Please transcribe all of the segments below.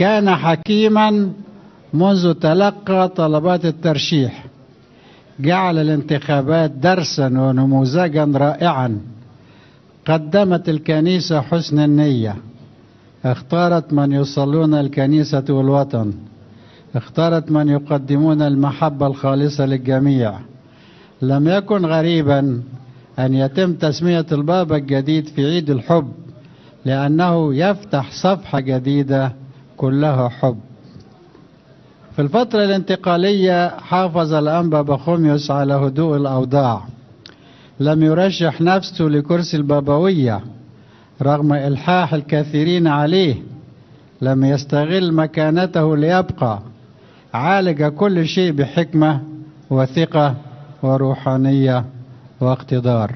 كان حكيما منذ تلقى طلبات الترشيح جعل الانتخابات درسا ونموذجا رائعا قدمت الكنيسة حسن النية اختارت من يصلون الكنيسة والوطن اختارت من يقدمون المحبة الخالصة للجميع لم يكن غريبا أن يتم تسمية البابا الجديد في عيد الحب لأنه يفتح صفحة جديدة كلها حب في الفترة الانتقالية حافظ الأنبا بخوميوس على هدوء الأوضاع لم يرشح نفسه لكرسي البابوية رغم إلحاح الكثيرين عليه لم يستغل مكانته ليبقى عالج كل شيء بحكمة وثقة وروحانية واقتدار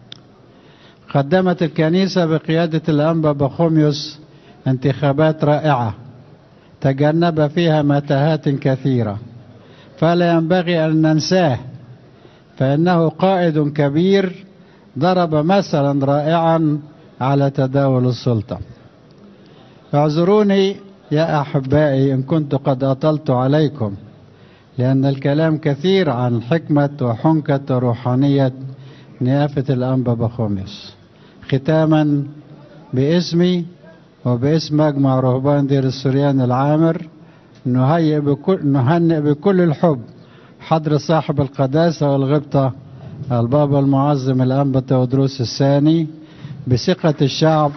قدمت الكنيسة بقيادة الأنبا بخوميوس انتخابات رائعة تجنب فيها متاهات كثيرة فلا ينبغي أن ننساه فإنه قائد كبير ضرب مثلا رائعا على تداول السلطة اعذروني يا أحبائي إن كنت قد أطلت عليكم لأن الكلام كثير عن حكمة وحنكة وروحانية نيافة الأنبا بخوميس ختاما باسمي وباسم مجمع رهبان دير السريان العامر نهيئ بكل نهنئ بكل الحب حضر صاحب القداسة والغبطة البابا المعظم الأنبا تودروس الثاني بثقة الشعب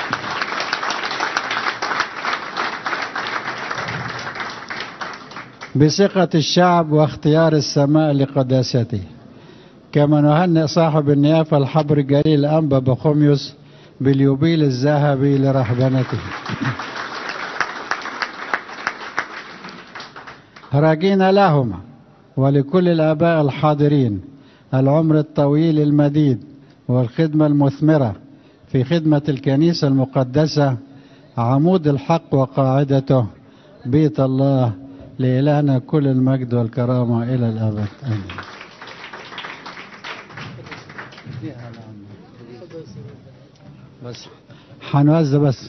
بثقة الشعب واختيار السماء لقداسته كما نهنئ صاحب النيافة الحبر الجليل أنبا بخوميوس باليوبيل الذهبي لرهبنته راجين لهما ولكل الآباء الحاضرين العمر الطويل المديد والخدمة المثمرة في خدمة الكنيسة المقدسة عمود الحق وقاعدته بيت الله لإلهنا كل المجد والكرامة إلى الأبد آمين بس حنوزع بس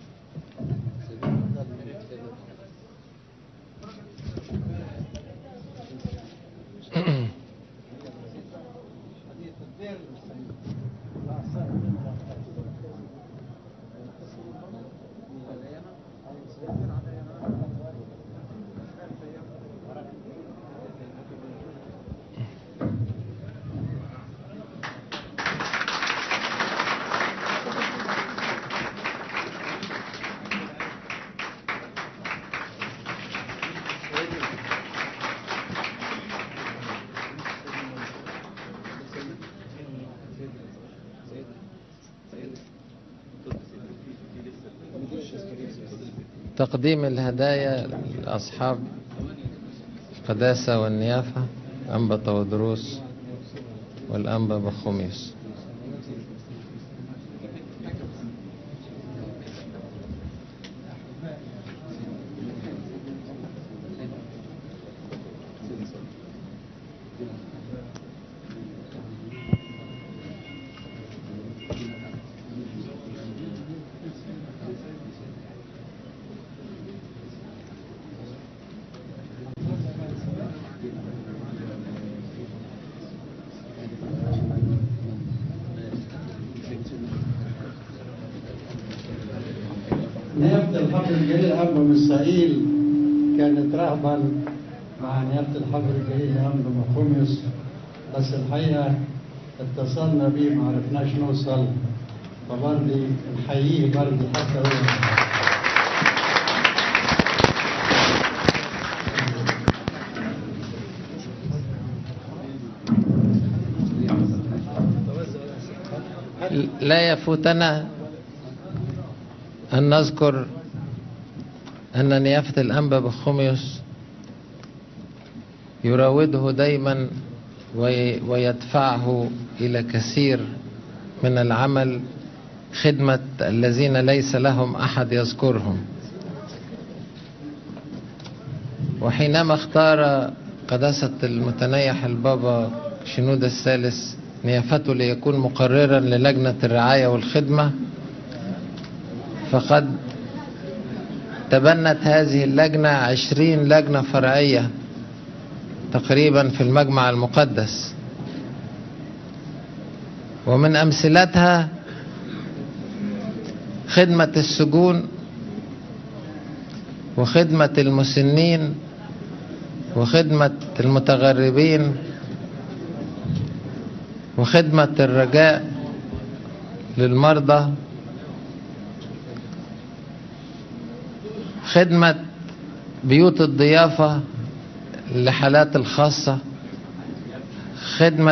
تقديم الهدايا لأصحاب القداسة والنيافة أنبا تودروس والأنبا بخوميس نيافة الحبر الجليل أنبا من إسرائيل كانت رهبا مع نيافة الحبر الجليل أنبا مخوميوس بس الحقيقة اتصلنا بيه ما عرفناش نوصل فبرضي نحييه برضي حتى هو لا يفوتنا أن نذكر أن نيافة الأنبا بخوميوس يراوده دايما وي- ويدفعه إلى كثير من العمل خدمة الذين ليس لهم أحد يذكرهم وحينما اختار قداسة المتنيح البابا شنودة الثالث نيافته ليكون مقررا للجنة الرعاية والخدمة فقد تبنت هذه اللجنة عشرين لجنة فرعية تقريبا في المجمع المقدس ومن أمثلتها خدمة السجون وخدمة المسنين وخدمة المتغربين وخدمة الرجاء للمرضى خدمة بيوت الضيافة للحالات الخاصة خدمة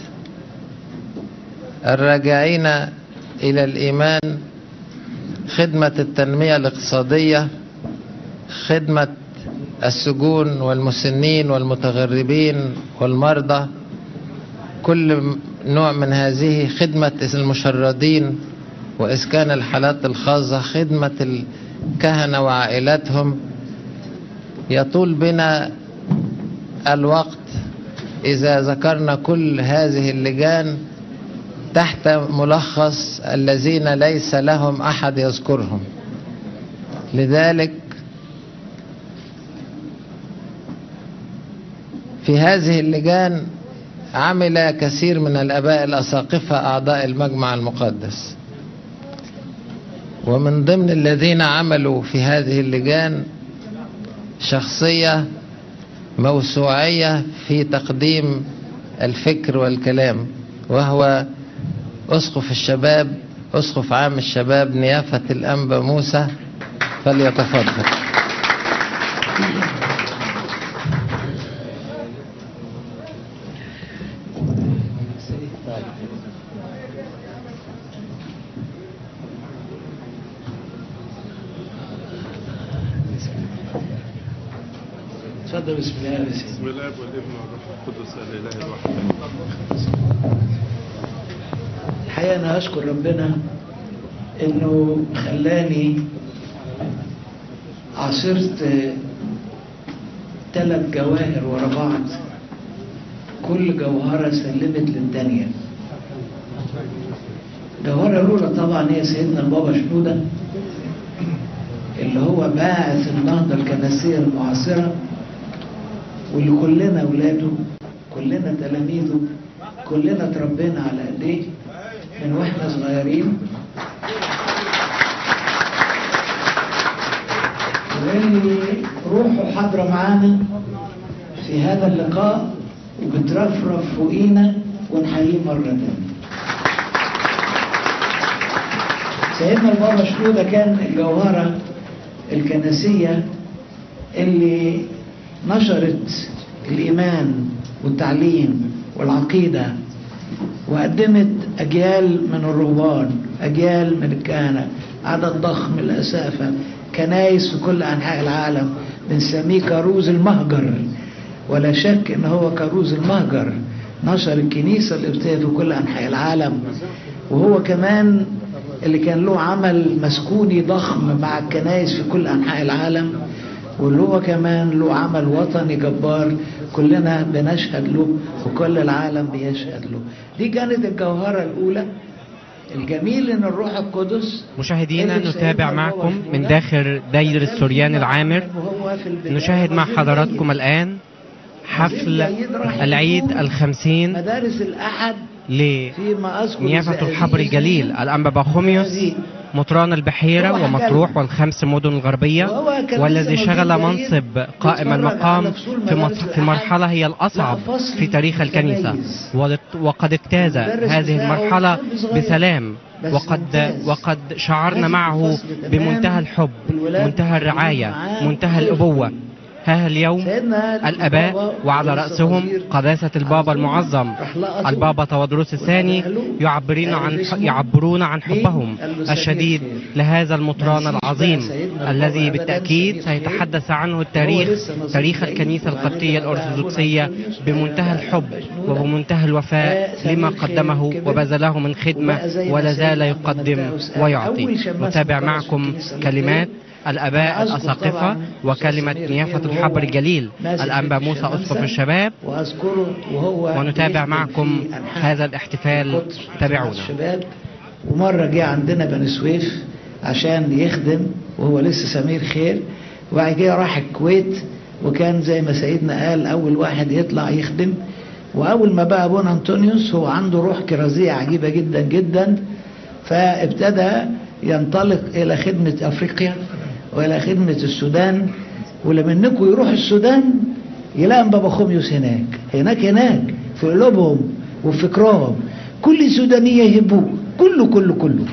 الراجعين إلى الإيمان خدمة التنمية الاقتصادية خدمة السجون والمسنين والمتغربين والمرضى كل نوع من هذه خدمة المشردين وإسكان الحالات الخاصة خدمة الكهنة وعائلاتهم يطول بنا الوقت إذا ذكرنا كل هذه اللجان تحت ملخص الذين ليس لهم أحد يذكرهم لذلك في هذه اللجان عمل كثير من الآباء الأساقفة أعضاء المجمع المقدس ومن ضمن الذين عملوا في هذه اللجان شخصية موسوعية في تقديم الفكر والكلام وهو أسقف الشباب أسقف عام الشباب نيافة الأنبا موسى فليتفضل تفضل بسم الله يا سيدي بسم الله والابن والروح القدس الاله الواحد الحقيقة أنا أشكر ربنا إنه خلاني عاصرت ثلاث جواهر ورا بعض كل جوهرة سلمت للتانية الجوهرة الأولى طبعا هي سيدنا البابا شنودة اللي هو باعث النهضة الكنسية المعاصرة واللي كلنا أولاده كلنا تلاميذه كلنا اتربينا على ايديه من واحنا صغيرين واللي روحه حاضرة معانا في هذا اللقاء وبترفرف فوقينا ونحييه مرة تانية سيدنا البابا شنودة كان الجوهرة الكنسية اللي نشرت الإيمان والتعليم والعقيدة وقدمت أجيال من الرهبان أجيال من الكهنة عدد ضخم من الأسافة كنايس في كل أنحاء العالم بنسميه كاروز المهجر ولا شك إن هو كاروز المهجر نشر الكنيسة القبطية في كل أنحاء العالم وهو كمان اللي كان له عمل مسكوني ضخم مع الكنائس في كل أنحاء العالم واللي هو كمان له عمل وطني جبار كلنا بنشهد له وكل العالم بيشهد له دي كانت الجوهرة الأولى الجميل ان الروح القدس مشاهدينا اللي نتابع سيدنا معكم البابا من شنودة داخل داير السوريان العامر وهو في البداية نشاهد مع رجل حضراتكم جيد. الآن حفل العيد الخمسين مدارس الأحد لنيافة فيما أذكر الحبر الجليل الأنبا بخوميوس مطران البحيرة ومطروح والخمس مدن الغربية والذي شغل منصب قائم المقام في مط- في مرحلة هي الأصعب في تاريخ الكنيسة ولت- وقد اجتاز هذه المرحلة بسلام وقد وقد شعرنا معه بمنتهى الحب منتهى الرعاية منتهى الأبوة ها اليوم الآباء وعلى رأسهم قداسة البابا المعظم البابا تودروس الثاني يعبرون عن يعبرون عن حبهم الشديد لهذا المطران العظيم الذي بالتأكيد سيتحدث عنه التاريخ تاريخ الكنيسة القبطية الأرثوذكسية بمنتهى الحب وبمنتهى الوفاء لما قدمه وبذله من خدمة ولا زال يقدم ويعطي نتابع معكم كلمات الآباء الأساقفة وكلمة نيافة الحبر الجليل الأنبا موسى أسقف الشباب واذكره وهو ونتابع يخدم معكم في أنحاء هذا الاحتفال القدس مع تابعونا الشباب ومرة جه عندنا بني سويف عشان يخدم وهو لسه سمير خير وبعد كده راح الكويت وكان زي ما سيدنا قال اول واحد يطلع يخدم واول ما بقى ابونا انطونيوس هو عنده روح كرازيه عجيبه جدا جدا فابتدى ينطلق الى خدمه افريقيا والى خدمه السودان ولما انكم يروح السودان يلاقي بابا خوميوس هناك هناك هناك في قلوبهم وفي فكرهم كل سوداني يهبوه كله كله كله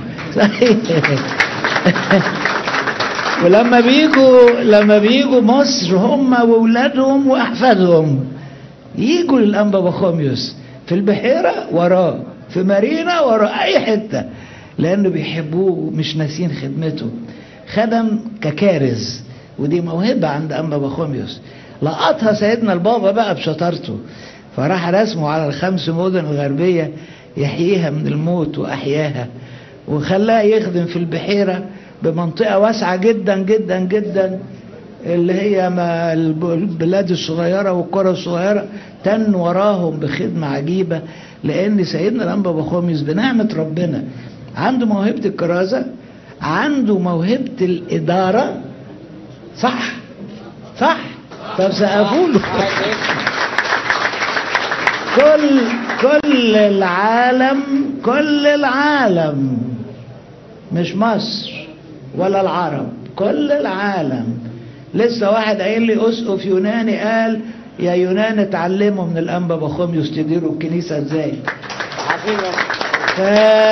ولما بيجوا لما بيجوا مصر هم واولادهم واحفادهم يجوا للانبا بخوميوس في البحيره وراه في مارينا وراه اي حته لانه بيحبوه مش ناسين خدمته خدم ككارز ودي موهبه عند انبا بخوميوس لقطها سيدنا البابا بقى بشطارته فراح رسمه على الخمس مدن الغربيه يحييها من الموت واحياها وخلاه يخدم في البحيره بمنطقه واسعه جدا جدا جدا اللي هي ما البلاد الصغيره والقرى الصغيره تن وراهم بخدمه عجيبه لان سيدنا الانبا بخوميس بنعمه ربنا عنده موهبه الكرازه عنده موهبه الاداره صح صح طب سقفوا له كل كل العالم كل العالم مش مصر ولا العرب كل العالم لسه واحد قايل لي اسقف يوناني قال يا يونان اتعلموا من الانبا بخوميوس تديروا الكنيسه ازاي ف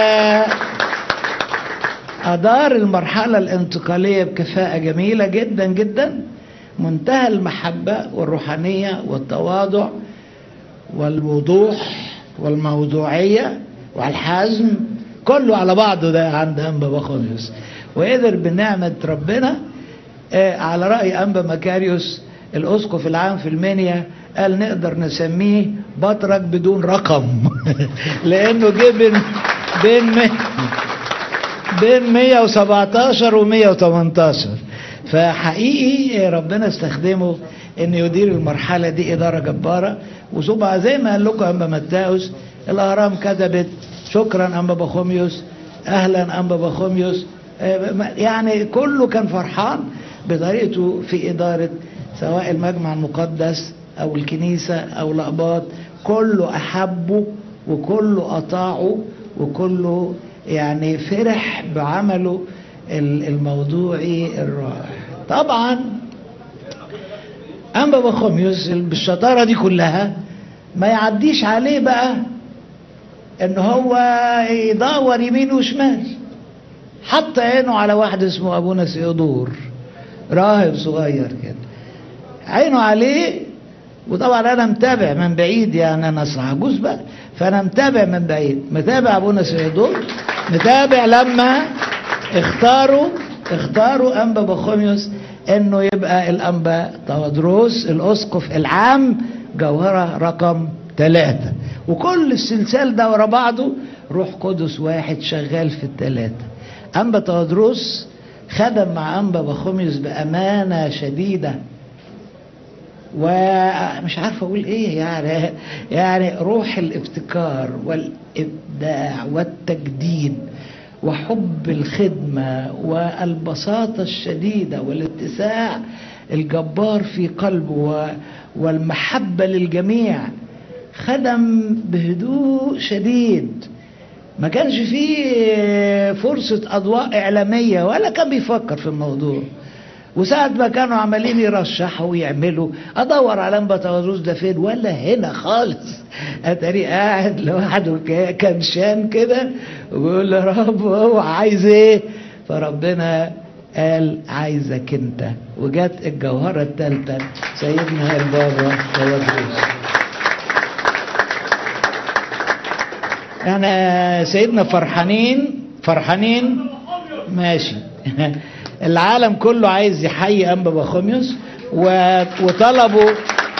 ادار المرحله الانتقاليه بكفاءه جميله جدا جدا منتهى المحبه والروحانيه والتواضع والوضوح والموضوعيه والحزم كله على بعضه ده عند انبا بخوميوس وقدر بنعمه ربنا آه على راي انبا مكاريوس الاسقف العام في المنيا قال نقدر نسميه بطرك بدون رقم لانه جه بين بين بين 117 و 118 فحقيقي ربنا استخدمه ان يدير المرحله دي اداره جباره وسبع زي ما قال لكم انبا متاوس الاهرام كتبت شكرا انبا بخوميوس اهلا انبا بخوميوس يعني كله كان فرحان بطريقته في اداره سواء المجمع المقدس او الكنيسه او الاباط كله احبه وكله اطاعه وكله يعني فرح بعمله الموضوعي الرائع طبعا أنبا بخوميوس بالشطارة دي كلها ما يعديش عليه بقى ان هو يدور يمين وشمال حط عينه على واحد اسمه ابونا سيودور راهب صغير كده عينه عليه وطبعا انا متابع من بعيد يعني انا اصلا عجوز بقى فانا متابع من بعيد متابع ابونا سيودور متابع لما اختاروا اختاروا انبا بخوميوس انه يبقى الانبا تودروس الاسقف العام جوهره رقم ثلاثة وكل السلسال ده ورا بعضه روح قدس واحد شغال في الثلاثة انبا تودروس خدم مع انبا بخوميوس بامانه شديده ومش عارف اقول ايه يعني يعني روح الابتكار والابداع والتجديد وحب الخدمه والبساطه الشديده والاتساع الجبار في قلبه والمحبه للجميع خدم بهدوء شديد ما كانش فيه فرصة أضواء إعلامية ولا كان بيفكر في الموضوع وساعة ما كانوا عمالين يرشحوا ويعملوا أدور على أنبا تواروس ده فين ولا هنا خالص أتاري قاعد لوحده كمشان كده وبيقول له رب هو عايز إيه فربنا قال عايزك أنت وجت الجوهرة الثالثة سيدنا البابا تواروس احنا سيدنا فرحانين فرحانين ماشي العالم كله عايز يحيي انبا بخوميوس وطلبوا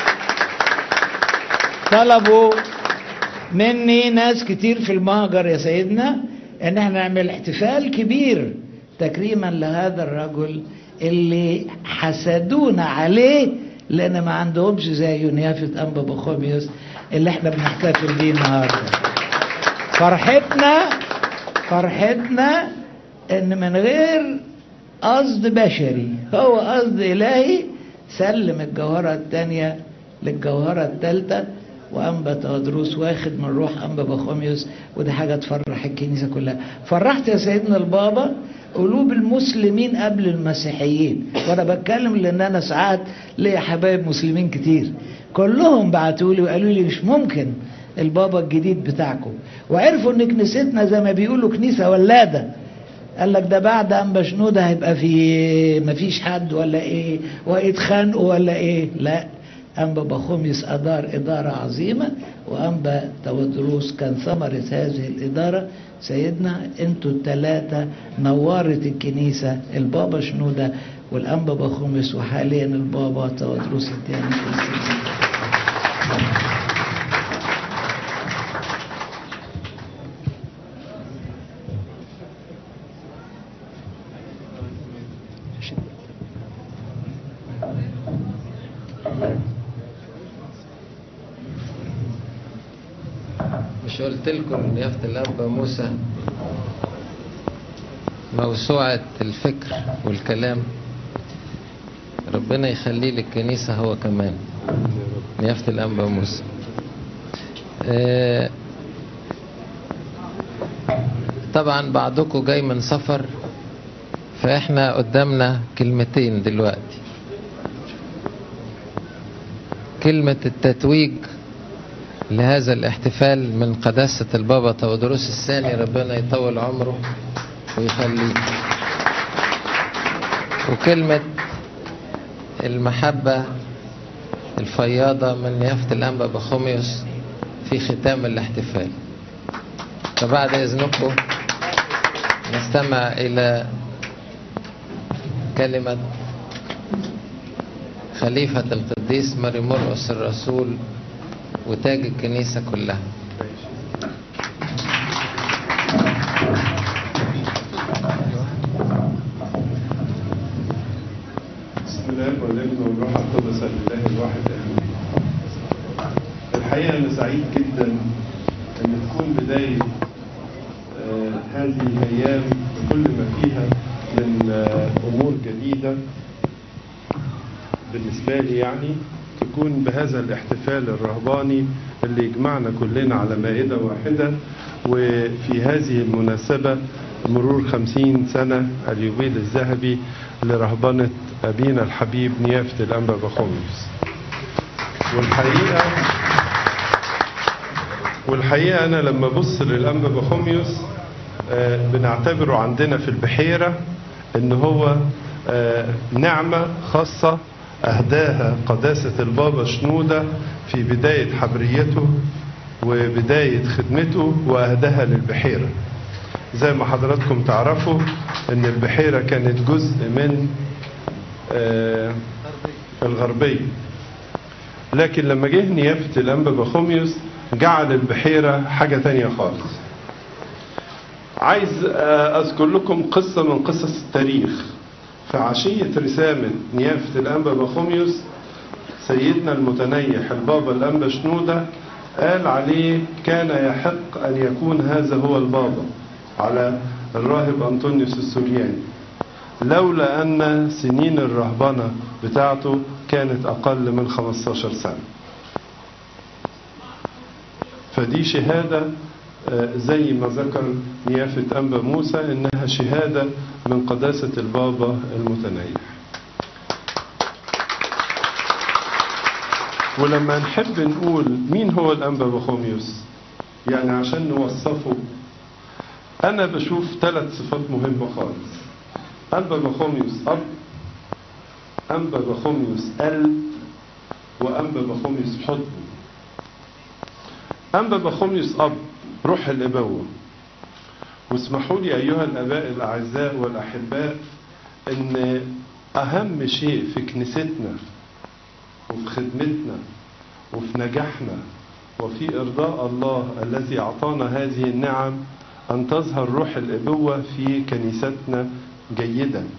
طلبوا مني ناس كتير في المهجر يا سيدنا ان احنا نعمل احتفال كبير تكريما لهذا الرجل اللي حسدونا عليه لان ما عندهمش زي يونيافة انبا بخوميوس اللي احنا بنحتفل بيه النهارده فرحتنا فرحتنا ان من غير قصد بشري هو قصد إلهي سلم الجوهرة الثانية للجوهرة الثالثة وأنبا تودروس واخد من روح أنبا بخوميوس ودي حاجة تفرح الكنيسة كلها فرحت يا سيدنا البابا قلوب المسلمين قبل المسيحيين وانا بتكلم لان انا ساعات ليا حبايب مسلمين كتير كلهم بعتوا لي وقالوا لي مش ممكن البابا الجديد بتاعكم وعرفوا ان كنيستنا زي ما بيقولوا كنيسه ولاده قال لك ده بعد انبا شنوده هيبقى في مفيش حد ولا ايه ويتخانقوا ولا ايه لا أنبا بخوميس أدار إدارة عظيمة وأنبا تودروس كان ثمرة هذه الإدارة سيدنا أنتوا الثلاثة نورت الكنيسة البابا شنودة والأنبا بخوميس وحاليا البابا تودروس الثاني مش قلت لكم نيافة الأب موسى موسوعة الفكر والكلام ربنا يخليه للكنيسة هو كمان نيافة الأنبا موسى آه، طبعا بعضكم جاي من سفر فاحنا قدامنا كلمتين دلوقتي كلمة التتويج لهذا الاحتفال من قداسة البابا تودروس الثاني ربنا يطول عمره ويخليه وكلمة المحبة الفياضة من نيافة الأنبا بخوميوس في ختام الاحتفال فبعد إذنكم نستمع إلى كلمة خليفة القديس ماري مرقس الرسول وتاج الكنيسة كلها بسم الله والابن والروح القدس لله الواحد امين. الحقيقه انا سعيد جدا ان تكون بدايه آه، هذه الايام بكل ما فيها من آه، امور جديده بالنسبه لي يعني تكون بهذا الاحتفال الرهباني اللي يجمعنا كلنا على مائده واحده وفي هذه المناسبه مرور خمسين سنة اليوبيل الذهبي لرهبنة أبينا الحبيب نيافة الأنبا بخوميوس والحقيقة والحقيقة أنا لما بص للأنبا بخوميوس آه، بنعتبره عندنا في البحيرة إن هو آه، نعمة خاصة أهداها قداسة البابا شنودة في بداية حبريته وبداية خدمته وأهداها للبحيرة زي ما حضراتكم تعرفوا ان البحيرة كانت جزء من آه، الغربية لكن لما جه نيافة الأنبا بخوميوس جعل البحيرة حاجة تانية خالص عايز آه، أذكر لكم قصة من قصص التاريخ في عشية رسامة نيافة الأنبا بخوميوس سيدنا المتنيح البابا الأنبا شنودة قال عليه كان يحق أن يكون هذا هو البابا على الراهب أنطونيوس السورياني لولا أن سنين الرهبنة بتاعته كانت أقل من 15 سنة فدي شهادة آه، زي ما ذكر نيافة أنبا موسى إنها شهادة من قداسة البابا المتنيح ولما نحب نقول مين هو الأنبا بخوميوس يعني عشان نوصفه أنا بشوف ثلاث صفات مهمة خالص أنبا بخوميوس أب أنبا بخوميوس قلب وأنبا بخوميوس حضن أنبا بخوميوس أب روح الإبوة واسمحوا لي أيها الآباء الأعزاء والأحباء إن أهم شيء في كنيستنا وفي خدمتنا وفي نجاحنا وفي إرضاء الله الذي أعطانا هذه النعم أن تظهر روح الإبوة في كنيستنا جيدا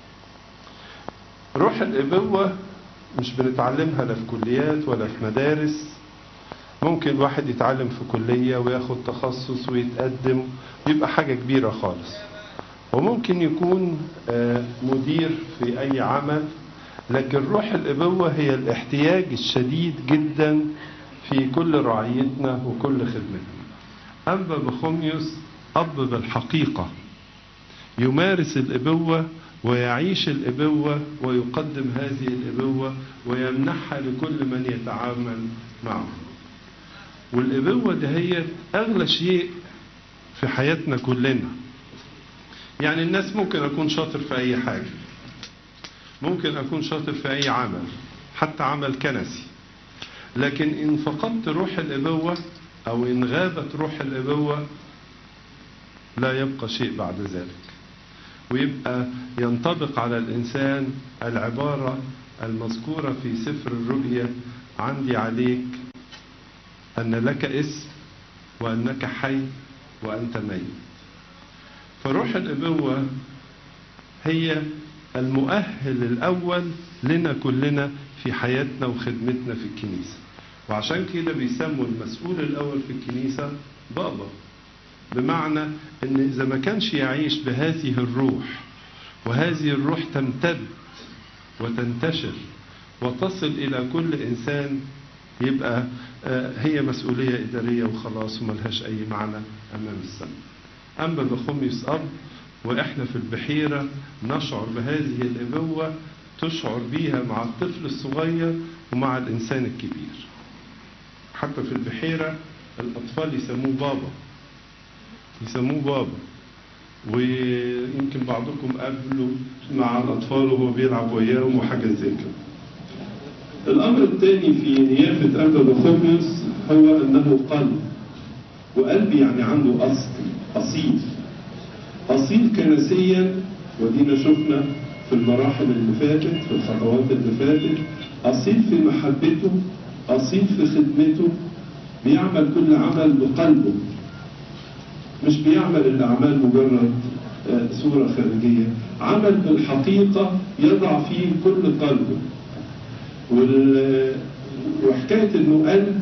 روح الإبوة مش بنتعلمها لا في كليات ولا في مدارس ممكن واحد يتعلم في كلية وياخد تخصص ويتقدم يبقى حاجة كبيرة خالص وممكن يكون آه، مدير في أي عمل لكن روح الأبوة هي الاحتياج الشديد جدا في كل رعيتنا وكل خدمتنا أنبا بخوميوس أب بالحقيقة يمارس الأبوة ويعيش الأبوة ويقدم هذه الأبوة ويمنحها لكل من يتعامل معه والأبوة ده هي أغلى شيء في حياتنا كلنا يعني الناس ممكن أكون شاطر في أي حاجة ممكن أكون شاطر في أي عمل حتى عمل كنسي لكن إن فقدت روح الأبوة أو إن غابت روح الأبوة لا يبقى شيء بعد ذلك ويبقى ينطبق على الإنسان العبارة المذكورة في سفر الرؤيا عندي عليك أن لك اسم وأنك حي وأنت ميت فروح الأبوة هي المؤهل الأول لنا كلنا في حياتنا وخدمتنا في الكنيسة وعشان كده بيسموا المسؤول الأول في الكنيسة بابا بمعنى ان اذا ما كانش يعيش بهذه الروح وهذه الروح تمتد وتنتشر وتصل الى كل انسان يبقى هي مسؤولية إدارية وخلاص وملهاش أي معنى أمام السماء أما بخميس أب وإحنا في البحيرة نشعر بهذه الأبوة تشعر بيها مع الطفل الصغير ومع الإنسان الكبير حتى في البحيرة الأطفال يسموه بابا يسموه بابا ويمكن بعضكم قابله مع الأطفال وهو بيلعب وياهم وحاجة زي كده الأمر الثاني في نيافة أبا بخوميوس هو أنه قلب وقلب يعني عنده أصل أصيل أصيل كنسيا ودينا شفنا في المراحل اللي فاتت في الخطوات اللي فاتت أصيل في محبته أصيل في خدمته بيعمل كل عمل بقلبه مش بيعمل الأعمال مجرد صورة خارجية عمل بالحقيقة يضع فيه كل قلبه وال... وحكاية انه قلب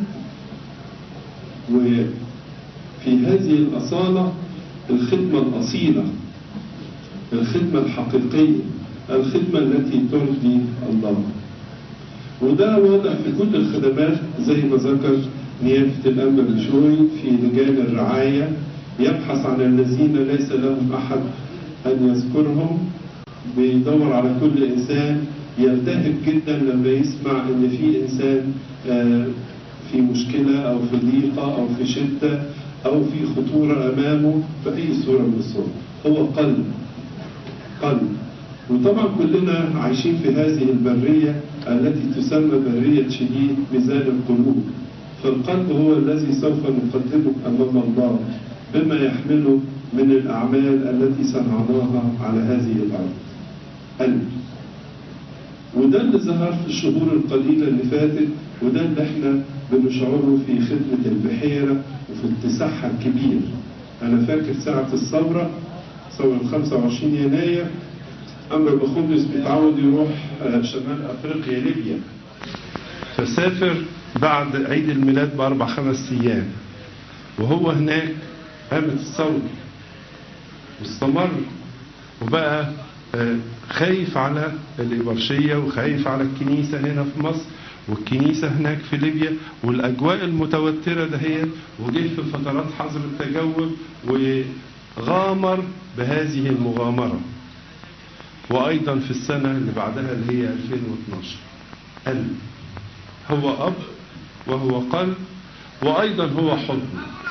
وفي هذه الأصالة الخدمة الأصيلة الخدمة الحقيقية الخدمة التي ترضي الله وده واضح في كل الخدمات زي ما ذكر نيافة الأنبا بشوي في لجان الرعاية يبحث عن الذين ليس لهم أحد أن يذكرهم بيدور على كل إنسان يلتهب جدا لما يسمع ان في انسان في مشكلة او في ضيقة او في شدة او في خطورة امامه بأي صورة من الصور هو قلب قلب وطبعا كلنا عايشين في هذه البرية التي تسمى برية شديد ميزان القلوب فالقلب هو الذي سوف نقدمه امام الله بما يحمله من الاعمال التي صنعناها على هذه الارض قلب وده اللي ظهر في الشهور القليلة اللي فاتت وده اللي احنا بنشعره في خدمة البحيرة وفي اتساعها الكبير أنا فاكر ساعة الثورة ثورة 25 يناير أمر بخمس بيتعود يروح شمال أفريقيا ليبيا فسافر بعد عيد الميلاد بأربع خمس أيام وهو هناك قامت الثورة واستمر وبقى خايف على الإبرشية وخايف على الكنيسة هنا في مصر والكنيسة هناك في ليبيا والأجواء المتوترة دهيت وجه في فترات حظر التجول وغامر بهذه المغامرة وأيضا في السنة اللي بعدها اللي هي 2012 قلب هو أب وهو قلب وأيضا هو حضن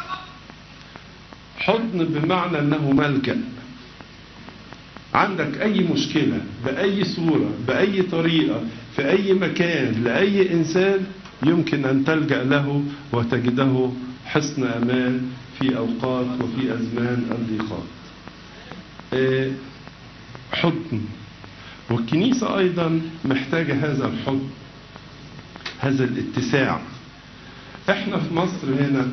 حضن بمعنى أنه ملجأ عندك أي مشكلة بأي صورة بأي طريقة في أي مكان لأي إنسان يمكن أن تلجأ له وتجده حصن أمان في أوقات وفي أزمان الضيقات حضن والكنيسة أيضا محتاجة هذا الحضن هذا الاتساع احنا في مصر هنا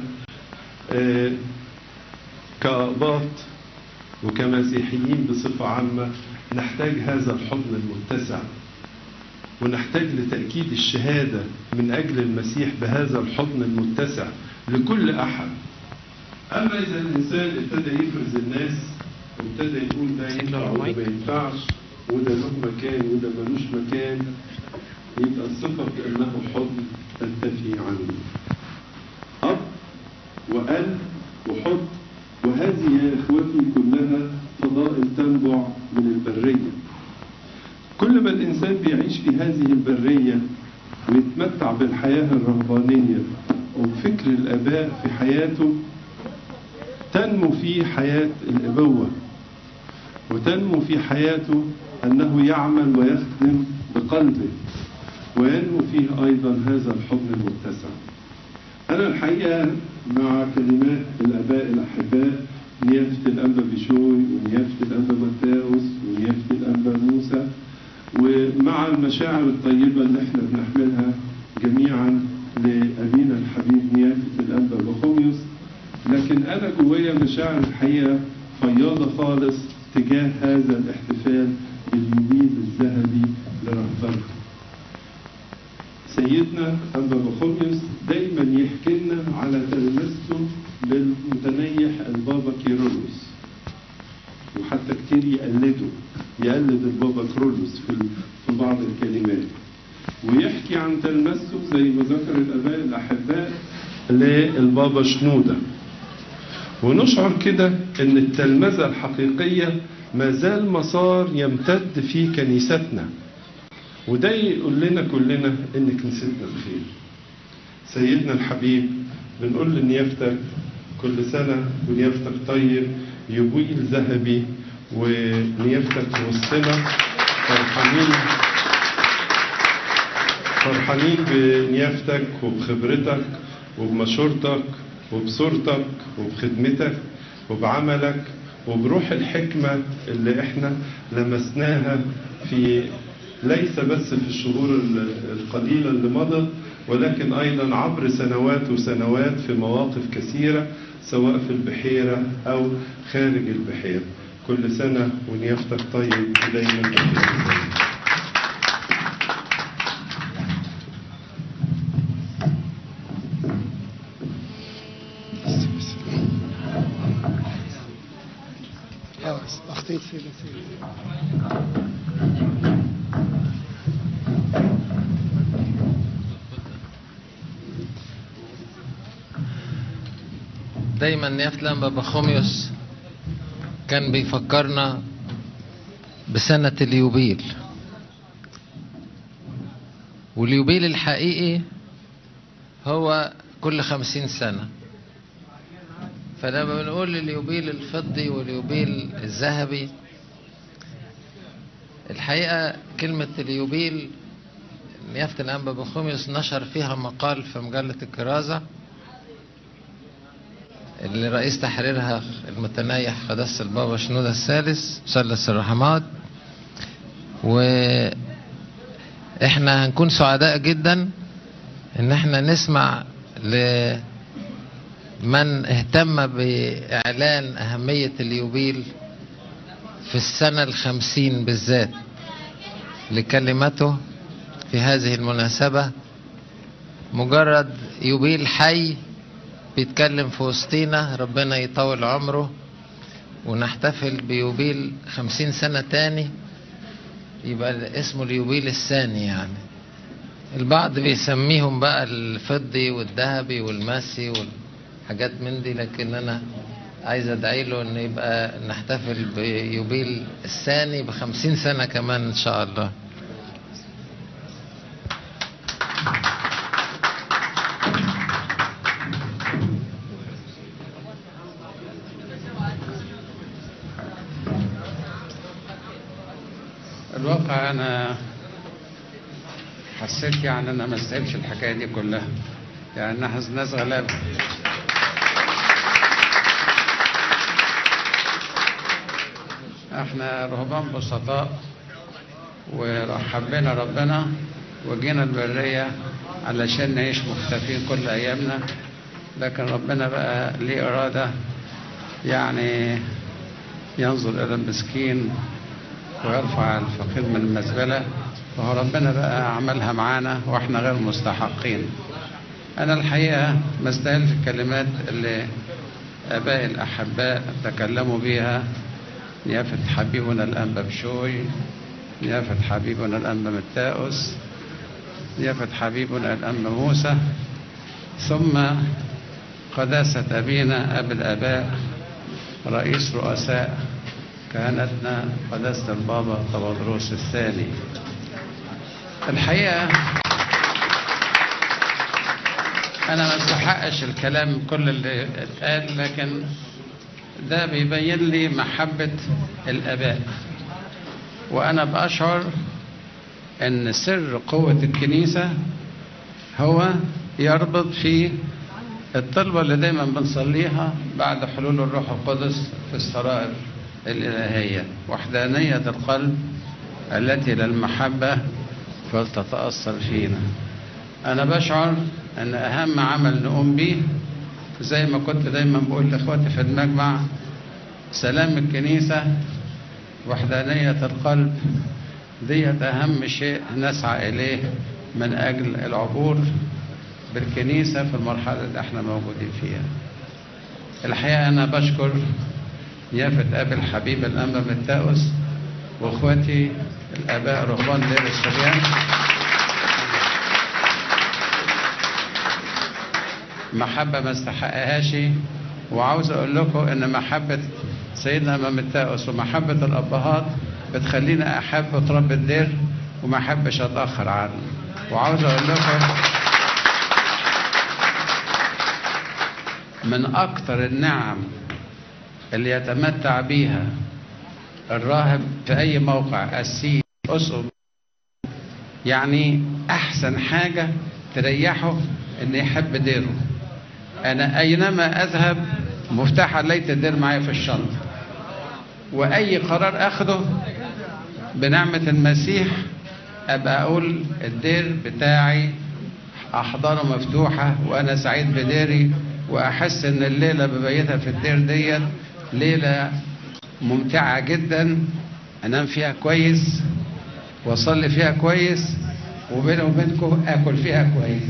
كأباط وكمسيحيين بصفة عامة نحتاج هذا الحضن المتسع ونحتاج لتأكيد الشهادة من أجل المسيح بهذا الحضن المتسع لكل أحد أما إذا الإنسان ابتدى يفرز الناس وابتدى يقول ده ينفع وده ما ينفعش وده له مكان وده ملوش مكان يبقى الثقة بأنه حضن تنتفي عنه أب وقلب وحب وهذه يا إخوتي كلها فضائل تنبع من البرية كل ما الإنسان بيعيش في هذه البرية ويتمتع بالحياة الرهبانية وبفكر الآباء في حياته تنمو فيه حياة الأبوة وتنمو في حياته أنه يعمل ويخدم بقلبه وينمو فيه أيضا هذا الحضن المتسع أنا الحقيقة مع كلمات الآباء الأحباء نيافة الأنبا بشوي ونيافة الأنبا متاوس ونيافة الأنبا موسى ومع المشاعر الطيبة اللي احنا بنحملها جميعا لأبينا الحبيب نيافة الأنبا بخوميوس لكن أنا جوايا مشاعر الحقيقة فياضة خالص تجاه هذا الاحتفال باليوبيل الذهبي لرهبنته سيدنا أنبا بخوميوس دايما يحكي لنا على تلمسته للمتنيح البابا كيرلس وحتى كتير يقلده يقلد البابا كرولوس في في بعض الكلمات ويحكي عن تلمسه زي ما ذكر الآباء الأحباء للبابا شنودة ونشعر كده ان التلمذة الحقيقية ما زال مسار يمتد في كنيستنا وده يقول لنا كلنا ان كنيستنا بخير سيدنا الحبيب بنقول لنيافتك كل سنة ونيافتك طيب يبويل ذهبي ونيافتك في وسطنا فرحانين فرحانين بنيافتك وبخبرتك وبمشورتك وبصورتك وبخدمتك وبعملك وبروح الحكمة اللي احنا لمسناها في ليس بس في الشهور القليلة اللي مضت ولكن أيضا عبر سنوات وسنوات في مواقف كثيرة سواء في البحيرة أو خارج البحيرة كل سنة ونيافتك طيب ودايما بخير أخطيت في نفسي دايما نيافة الأنبا بخوميوس كان بيفكرنا بسنة اليوبيل واليوبيل الحقيقي هو كل خمسين سنة فلما بنقول اليوبيل الفضي واليوبيل الذهبي الحقيقة كلمة اليوبيل نيافة الأنبا بخوميوس نشر فيها مقال في مجلة الكرازة اللي رئيس تحريرها المتنايح قداسة البابا شنودة الثالث مثلث الرحمات واحنا هنكون سعداء جدا ان احنا نسمع لمن اهتم باعلان اهمية اليوبيل في السنة الخمسين بالذات لكلمته في هذه المناسبة مجرد يوبيل حي بيتكلم في وسطينا ربنا يطول عمره ونحتفل بيوبيل خمسين سنة تاني يبقى اسمه اليوبيل الثاني يعني البعض بيسميهم بقى الفضي والذهبي والماسي والحاجات من دي لكن انا عايز ادعي له ان يبقى نحتفل بيوبيل الثاني بخمسين سنة كمان ان شاء الله الواقع انا حسيت يعني انا ما استاهلش الحكايه دي كلها يعني ناس ناس غلابه احنا رهبان بسطاء وحبينا ربنا وجينا البرية علشان نعيش مختفين كل أيامنا لكن ربنا بقى ليه إرادة يعني ينظر إلى المسكين ويرفع الفقير من المزبلة وهو ربنا بقى عملها معانا واحنا غير مستحقين أنا الحقيقة ما استاهلش الكلمات اللي آباء الأحباء تكلموا بيها نيافة حبيبنا الأنبا بشوي نيافة حبيبنا الأنبا متاؤس نيافة حبيبنا الأنبا موسى ثم قداسة أبينا أبي الآباء رئيس رؤساء كهنتنا قداسة البابا طبادروس الثاني الحقيقة أنا ما استحقش الكلام كل اللي اتقال لكن ده بيبين لي محبة الآباء وأنا بأشعر أن سر قوة الكنيسة هو يربط في الطلبة اللي دايما بنصليها بعد حلول الروح القدس في السرائر الإلهية وحدانية القلب التي للمحبة فلتتأثر فينا أنا بشعر أن أهم عمل نقوم به زي ما كنت دايما بقول لإخواتي في المجمع سلام الكنيسة وحدانية القلب ديت أهم شيء نسعى إليه من أجل العبور بالكنيسة في المرحلة اللي احنا موجودين فيها الحقيقة أنا بشكر يافة أبي الحبيب الأنبا متاؤس وإخواتي الآباء رهبان دير السريان محبة ما استحقهاش وعاوز أقول لكم إن محبة سيدنا أمام التاؤس ومحبة الأبهات بتخليني أحب تربي الدير وما أحبش أتأخر عنه وعاوز أقول لكم من أكثر النعم اللي يتمتع بيها الراهب في أي موقع السي أسقف يعني أحسن حاجة تريحه إن يحب ديره أنا أينما أذهب مفتاح ليت الدير معايا في الشنطة وأي قرار أخده بنعمة المسيح أبقى أقول الدير بتاعي أحضانه مفتوحة وأنا سعيد بديري وأحس إن الليلة ببيتها في الدير ديت ليلة ممتعة جدا أنام فيها كويس وأصلي فيها كويس وبيني وبينكم آكل فيها كويس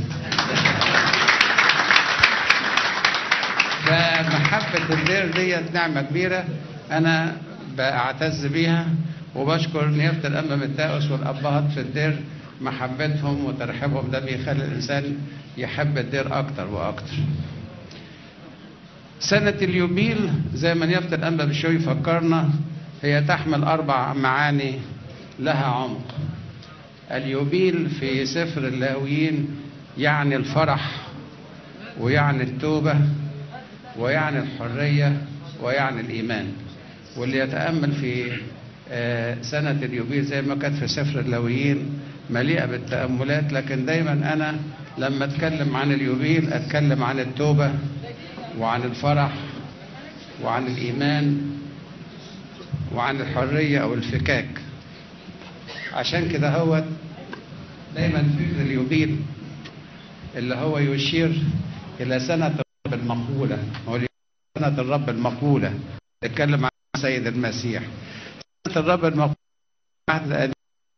فمحبة الدير ديت نعمة كبيرة أنا بعتز بيها وبشكر نيافة الأمة متاؤس والأبهات في الدير محبتهم وترحيبهم ده بيخلي الإنسان يحب الدير أكتر وأكتر سنة اليوبيل زي ما نيافة الأنبا بشوي فكرنا هي تحمل أربع معاني لها عمق اليوبيل في سفر اللاويين يعني الفرح ويعني التوبة ويعني الحرية ويعني الإيمان واللي يتأمل في سنة اليوبيل زي ما كانت في سفر اللاويين مليئة بالتأملات لكن دايما أنا لما أتكلم عن اليوبيل أتكلم عن التوبة وعن الفرح وعن الإيمان وعن الحرية أو الفكاك عشان كده هو دايما فكر اليوبيل اللي هو يشير إلى سنة الرب المقبولة هو سنة الرب المقبولة نتكلم عن سيد المسيح سنة الرب المقبولة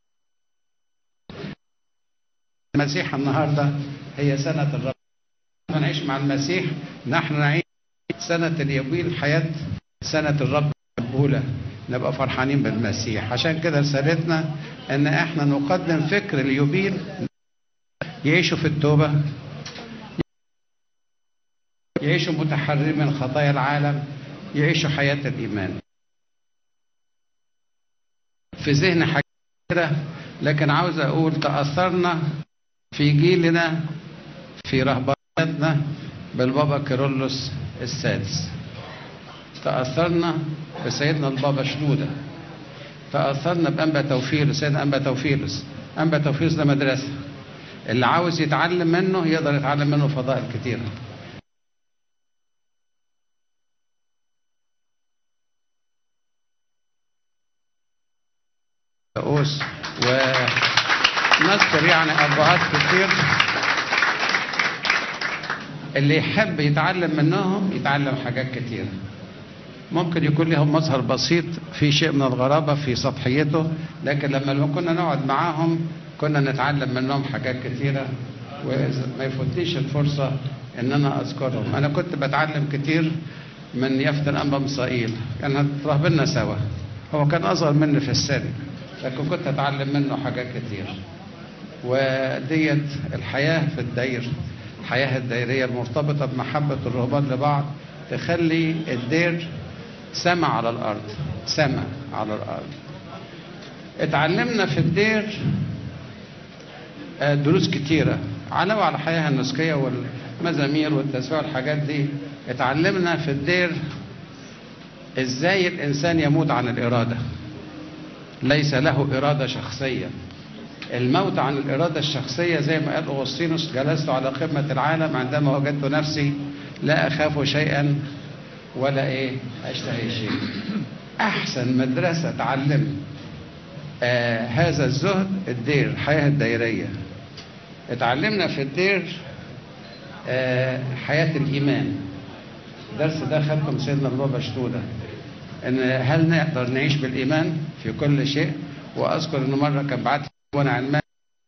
المسيح النهاردة هي سنة الرب نعيش مع المسيح نحن نعيش سنة اليوبيل حياة سنة الرب المقبولة نبقى فرحانين بالمسيح عشان كده رسالتنا ان احنا نقدم فكر اليوبيل يعيشوا في التوبة يعيشوا متحررين من خطايا العالم يعيشوا حياة الإيمان في ذهن حاجة كده لكن عاوز أقول تأثرنا في جيلنا في رهبانتنا بالبابا كيرلس السادس تأثرنا بسيدنا البابا شنودة تأثرنا بأنبا توفيلس سيدنا أنبا توفيلس أنبا توفيلس ده مدرسة اللي عاوز يتعلم منه يقدر يتعلم منه فضائل كتيرة رؤوس ونذكر يعني أبهات كتير اللي يحب يتعلم منهم يتعلم حاجات كتيرة ممكن يكون لهم مظهر بسيط في شيء من الغرابة في سطحيته لكن لما كنا نقعد معاهم كنا نتعلم منهم حاجات كتيرة وما يفوتنيش الفرصة ان انا اذكرهم انا كنت بتعلم كتير من يافت الانبا مصائيل كانت رهبنا سوا هو كان اصغر مني في السن لكن كنت اتعلم منه حاجات كتير وديت الحياه في الدير الحياه الدائريه المرتبطه بمحبه الرهبان لبعض تخلي الدير سما على الارض سما على الارض اتعلمنا في الدير آه، دروس كتيرة علاوة على الحياة النسكية والمزامير والتسبيح والحاجات دي اتعلمنا في الدير ازاي الانسان يموت عن الارادة ليس له ارادة شخصية الموت عن الارادة الشخصية زي ما قال اغسطينوس جلست على قمة العالم عندما وجدت نفسي لا اخاف شيئا ولا ايه اشتهي شيء احسن مدرسة تعلم آه هذا الزهد الدير الحياة الدائرية اتعلمنا في الدير آه حياة الإيمان الدرس ده خدكم سيدنا البابا شتودة ان هل نقدر نعيش بالإيمان في كل شيء وأذكر إن مرة كان بعت لي وأنا علمان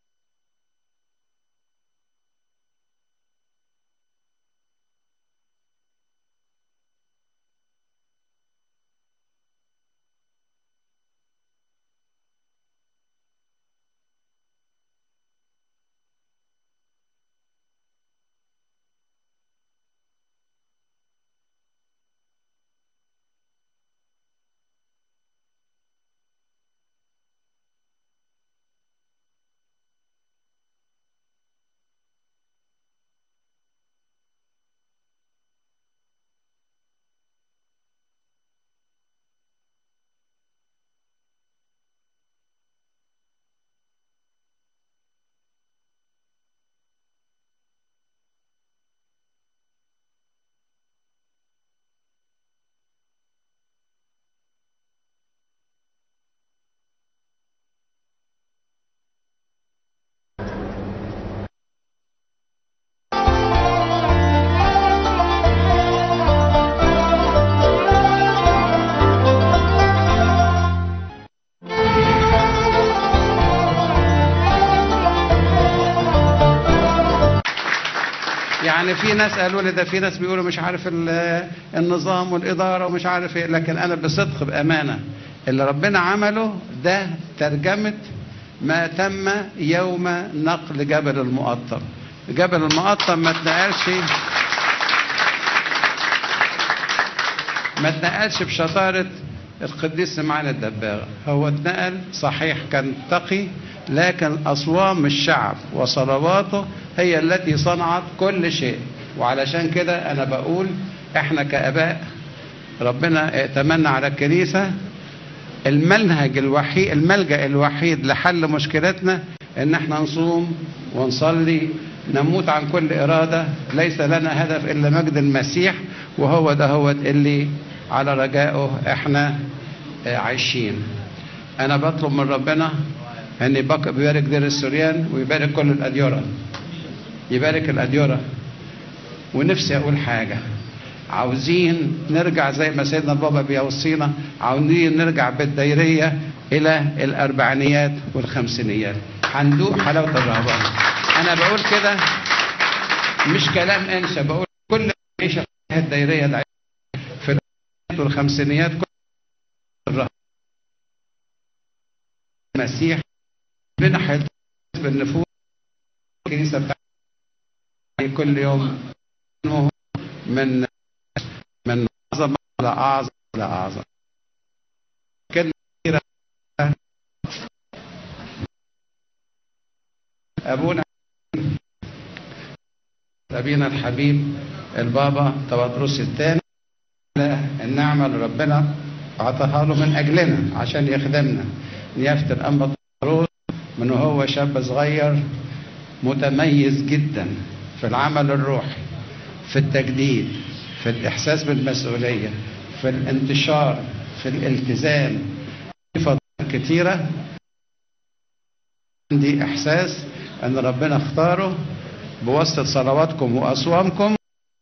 يعني في ناس قالوا لي ده في ناس بيقولوا مش عارف ال- النظام والإدارة ومش عارف ايه لكن أنا بصدق بأمانة اللي ربنا عمله ده ترجمة ما تم يوم نقل جبل المقطم جبل المقطم ما اتنقلش ما اتنقلش بشطارة القديس سمعان الدباغة هو اتنقل صحيح كان تقي لكن أصوام الشعب وصلواته هي التي صنعت كل شيء وعلشان كده أنا بقول إحنا كآباء ربنا ائتمنا على الكنيسة المنهج الوحيد الملجأ الوحيد لحل مشكلتنا ان احنا نصوم ونصلي نموت عن كل إرادة ليس لنا هدف إلا مجد المسيح وهو ده هو اللي على رجائه احنا آه، عايشين أنا بطلب من ربنا أن يبارك بيبارك دير السوريان ويبارك كل الأديرة يبارك الأديرة ونفسي أقول حاجة عاوزين نرجع زي ما سيدنا البابا بيوصينا عاوزين نرجع بالدايرية إلى الأربعينيات والخمسينيات هندوق حلاوة الرهبان أنا بقول كده مش كلام أنشا بقول كل عيشة في الدايرية الع- في الأربعينيات والخمسينيات كل الرهبان المسيح ربنا هيلتزم بالنفوس الكنيسة بتاعتنا كل يوم من من أعظم إلى أعظم إلى أعظم كلمة كثيرة أبونا أبينا الحبيب البابا تبطرس الثاني النعمة اللي ربنا أعطاها له من أجلنا عشان يخدمنا نيافة الأنبا طروس من هو شاب صغير متميز جدا في العمل الروحي في التجديد في الإحساس بالمسؤولية في الانتشار في الالتزام في فضائل كتيرة عندي إحساس أن ربنا اختاره بواسطة صلواتكم وأصوامكم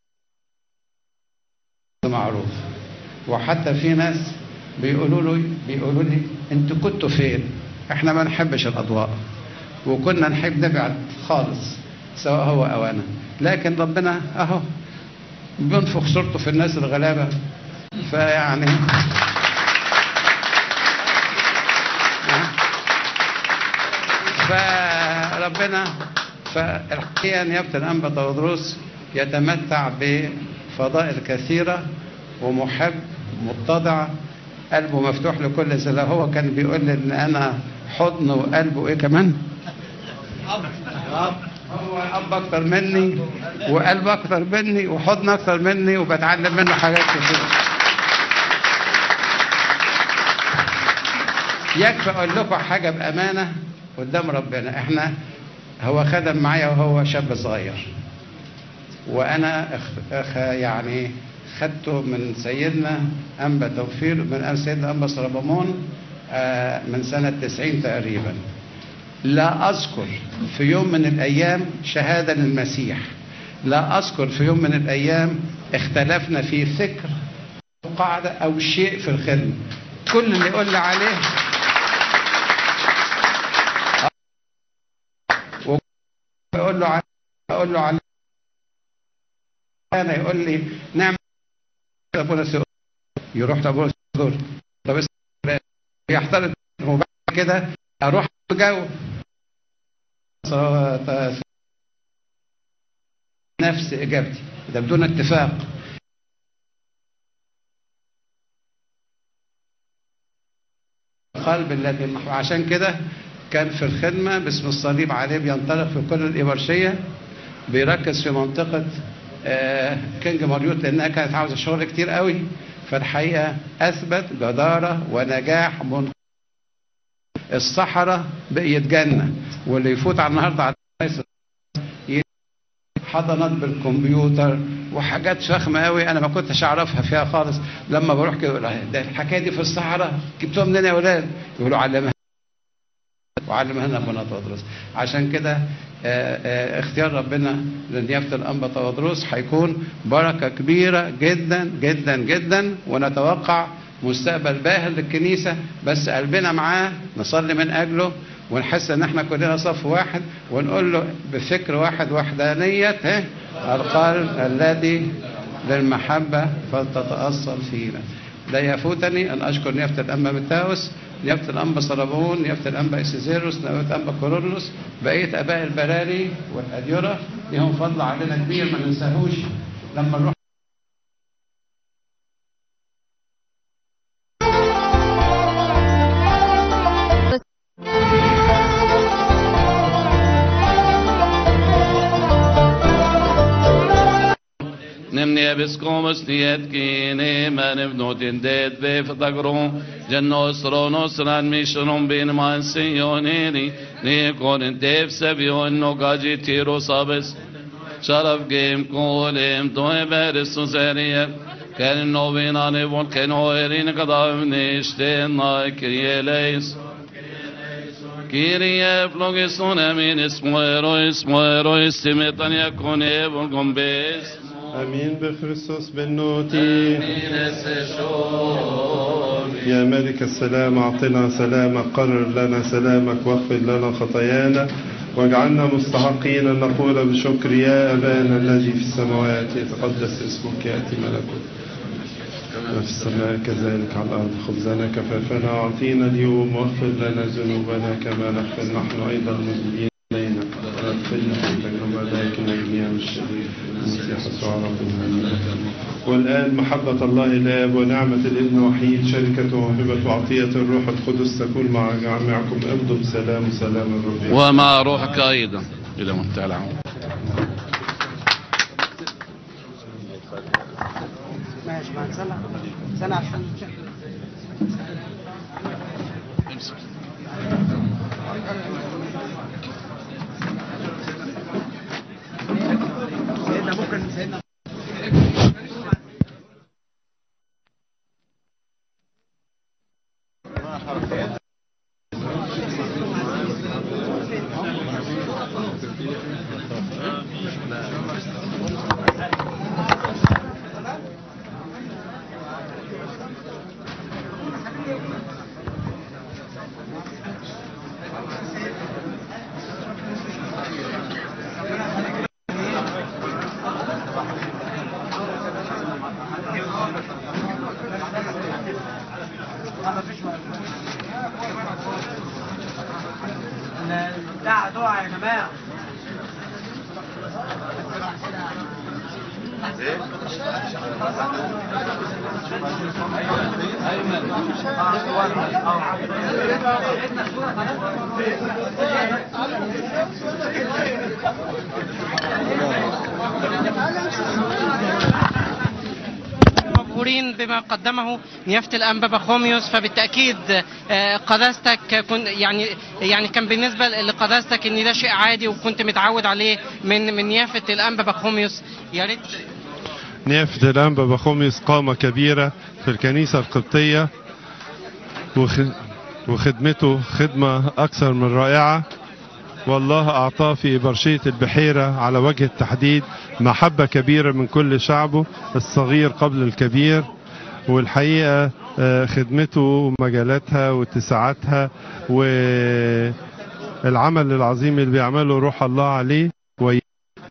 معروف وحتى في ناس بيقولوا لي بيقولوا لي انتوا كنتوا فين؟ احنا ما نحبش الاضواء وكنا نحب نبعد خالص سواء هو او انا لكن ربنا اهو بينفخ صورته في الناس الغلابه فيعني فربنا فالحقيقة نيابة الأنبا تودروس يتمتع بفضائل كثيرة ومحب متضع قلبه مفتوح لكل زي هو كان بيقول لي ان انا حضن وقلبه ايه كمان هو اب اكتر مني وقلب اكتر مني وحضن اكتر مني وبتعلم منه حاجات كتير يكفي اقول لكم حاجه بامانه قدام ربنا احنا هو خدم معايا وهو شاب صغير وانا اخ اخ يعني خدته من سيدنا انبا توفير من سيدنا انبا سربمون آه من سنه 90 تقريبا لا اذكر في يوم من الايام شهاده للمسيح لا اذكر في يوم من الايام اختلفنا في فكر أو قاعده او شيء في الخدمه كل اللي يقول لي عليه اقول له عليه اقول له عليه انا يقول لي نعم ابونا سيقول يروح لابونا سيقول طب اس- يحترض وبعد كده اروح جو نفس اجابتي ده بدون اتفاق القلب الذي محو عشان كده كان في الخدمة باسم الصليب عليه بينطلق في كل الإبرشية بيركز في منطقة آه، كينج مريوط لأنها كانت عاوزة شغل كتير قوي فالحقيقة أثبت جدارة ونجاح من الصحراء بقيت جنة واللي يفوت على النهاردة على الرئيس حضنات بالكمبيوتر وحاجات فخمه قوي انا ما كنتش اعرفها فيها خالص لما بروح كده يقول لها، ده الحكايه دي في الصحراء جبتوها منين يا ولاد؟ يقولوا علمها وعلمها لنا ابونا تودروس عشان كده آه، آه، اختيار ربنا لنيافه الانبا تودروس هيكون بركه كبيره جدا جدا جدا ونتوقع مستقبل باهر للكنيسه بس قلبنا معاه نصلي من اجله ونحس ان احنا كلنا صف واحد ونقول له بفكر واحد وحدانيه ها، القلب الذي للمحبه فلتتاصل فينا لا يفوتني ان اشكر نيافه الانبا متاوس نيافه الانبا صلبون نيافه الانبا اسيزيروس نيافه الانبا كورولوس بقيه اباء البراري والاديره لهم فضل علينا كبير ما ننساهوش لما نروح Nemni episkopos tiet kine men evnotin det ve fatagron gennos ronos ran mishron bin man sioneri ne konen dev sevion no gaji tiro sabes sharaf gem kolem to eberes suserie ken novin ane von ken oerin kadav nishten na krieleis Kyrie flogeson amin ismoero ismoero istimetan yakone von gombes امين بخريستوس بالنوتي يا ملك السلام اعطنا سلامك قرر لنا سلامك واغفر لنا خطايانا واجعلنا مستحقين ان نقول بشكر يا ابانا الذي في السماوات يتقدس اسمك ياتي ملكوتك كما في السماء كذلك على الارض خبزنا كفافنا اعطينا اليوم واغفر لنا ذنوبنا كما نغفر نحن ايضا المذنبين علينا ولا تدخلنا في تجربه لكن نجينا من الشرير المسيح يسوع ربنا آمين. والآن محبة الله الآب ونعمة الابن وحيد شركة وموهبة وعطية الروح القدس تكون مع جميعكم امضوا بسلام وسلام الرب ومع روحك أيضا إلى منتهى العمر ماشي مع سنة سنة عشان سيدنا ممكن سيدنا مبهورين بما قدمه نيافة الأنبا بخوميوس فبالتأكيد آه، قداستك كن يعني يعني كان بالنسبة لقداستك إن ده شيء عادي وكنت متعود عليه من من نيافة الأنبا بخوميوس يا ريت نيافة الأنبا بخوميس قامة كبيرة في الكنيسة القبطية وخ- وخدمته خدمة أكثر من رائعة والله أعطاه في إبرشية البحيرة على وجه التحديد محبة كبيرة من كل شعبه الصغير قبل الكبير والحقيقة آه، خدمته ومجالاتها واتساعاتها والعمل العظيم اللي بيعمله روح الله عليه وي-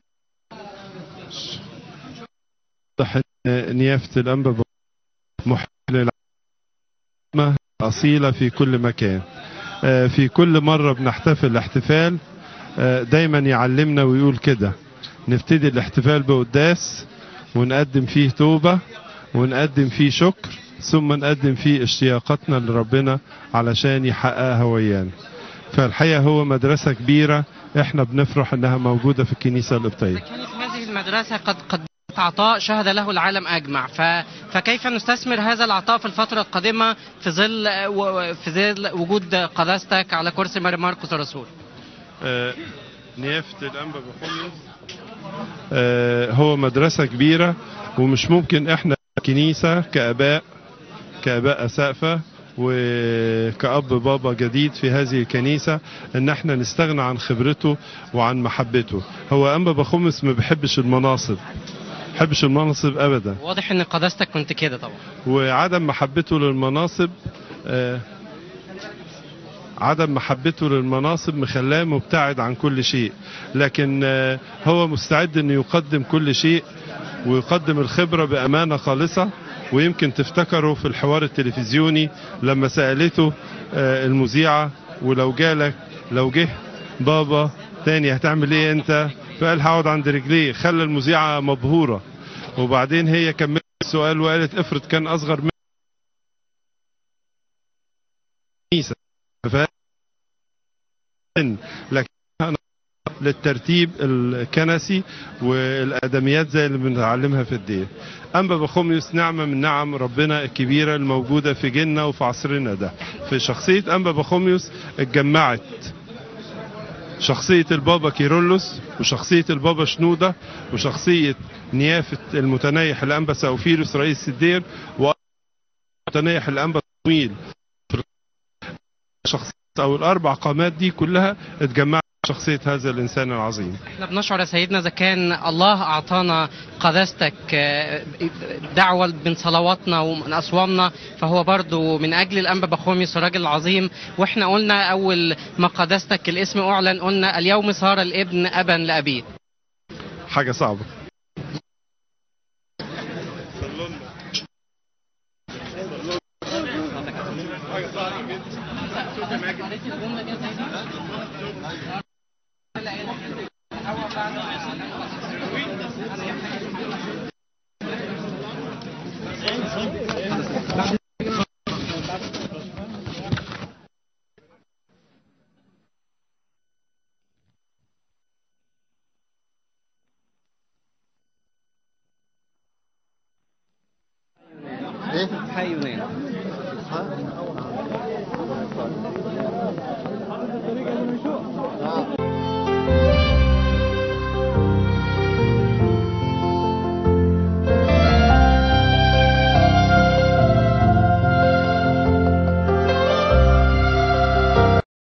واضح إن نيافة الأنبا محب للعامة أصيلة في كل مكان آه، في كل مرة بنحتفل احتفال آه، دايما يعلمنا ويقول كده نبتدي الاحتفال بقداس ونقدم فيه توبة ونقدم فيه شكر ثم نقدم فيه اشتياقاتنا لربنا علشان يحققها ويانا فالحقيقة هو مدرسة كبيرة احنا بنفرح انها موجودة في الكنيسة القبطية كانت هذه المدرسة قد قدمت عطاء شهد له العالم أجمع ف... فكيف نستثمر هذا العطاء في الفترة القادمة في ظل و- في ظل وجود قداستك على كرسي ماري ماركوس الرسول آه، نيافة الأنبا بخوميوس آه، هو مدرسة كبيرة ومش ممكن احنا كنيسة كآباء كآباء أسقفة وكأب بابا جديد في هذه الكنيسة ان احنا نستغنى عن خبرته وعن محبته هو أنبا بخومس ما بيحبش المناصب بيحبش المناصب أبدا واضح ان قداستك كنت كده طبعا وعدم محبته للمناصب آه، عدم محبته للمناصب مخلاه مبتعد عن كل شيء لكن آه، هو مستعد انه يقدم كل شيء ويقدم الخبرة بأمانة خالصة ويمكن تفتكروا في الحوار التلفزيوني لما سألته آه، المذيعة ولو جالك لو جه بابا تاني هتعمل ايه انت فقال هقعد عند رجليه خلى المذيعة مبهورة وبعدين هي كملت السؤال وقالت افرض كان اصغر من كنيسة ف- لكن أنا للترتيب الكنسي والادميات زي اللي بنتعلمها في الدين أنبا بخوميوس نعمة من نعم ربنا الكبيرة الموجودة في جيلنا وفي عصرنا ده في شخصية أنبا بخوميوس اتجمعت شخصية البابا كيرلس وشخصية البابا شنودة وشخصية نيافة المتنيح الأنبا ساوفيروس رئيس الدير ومتنيح الأنبا طويل شخصية أو الأربع قامات دي كلها اتجمعت في شخصية هذا الإنسان العظيم احنا بنشعر يا سيدنا اذا كان الله اعطانا قداستك آه، دعوه من صلواتنا ومن اصوامنا فهو برضو من اجل الانبا بخوميوس الراجل العظيم واحنا قلنا اول ما قداستك الاسم اعلن قلنا اليوم صار الابن ابا لابيه حاجة صعبة حي يونان